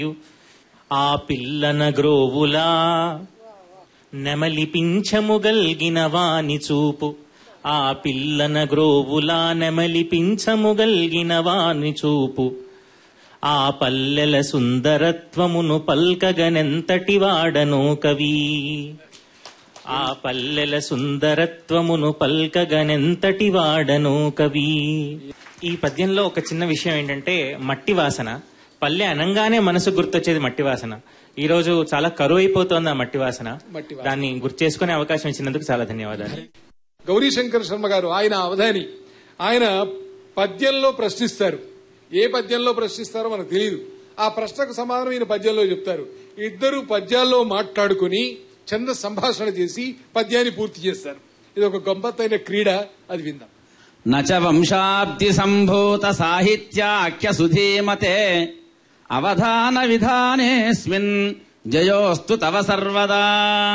ఆ పిల్లన గ్రోవులా నెమలిపించముగల్గిన వాని చూపు ఆ పిల్లన గ్రోవులా నెమలిపించముగల్గిన వాని చూపు ఆ పల్లెల సుందరత్వమును పల్కగనెంతటి వాడనో కవి ఆ పల్లెల సుందరత్వమును పల్కగనెంతటి వాడనో కవి ఈ పద్యంలో ఒక చిన్న విషయం ఏంటంటే మట్టి వాసన పల్లె అనంగానే మనసు గుర్తొచ్చేది మట్టి వాసన ఈ రోజు చాలా కరువు అయిపోతోంది ఆ మట్టి వాసన మట్టి వాసన. దాన్ని గుర్తు చేసుకునే అవకాశం ఇచ్చినందుకు చాలా ధన్యవాదాలు గౌరీశంకర్ శర్మ గారు ఆయన అవధాని ఆయన పద్యంలో ప్రశ్నిస్తారు ఏ పద్యంలో ప్రశ్నిస్తారో మనకు తెలియదు ఆ ప్రశ్నకు సమాధానం ఈయన పద్యంలో చెప్తారు ఇద్దరు పద్యాల్లో మాట్లాడుకుని చంద సంభాషణ చేసి పద్యాన్ని పూర్తి చేస్తారు ఇది ఒక గొప్పతైన క్రీడ అది విందాం నచ వంశాబ్ది సంభూత సాహిత్యాఖ్య సుధీమతే అవధాన విధానేస్మిన్ జయోస్తు తవ సర్వదా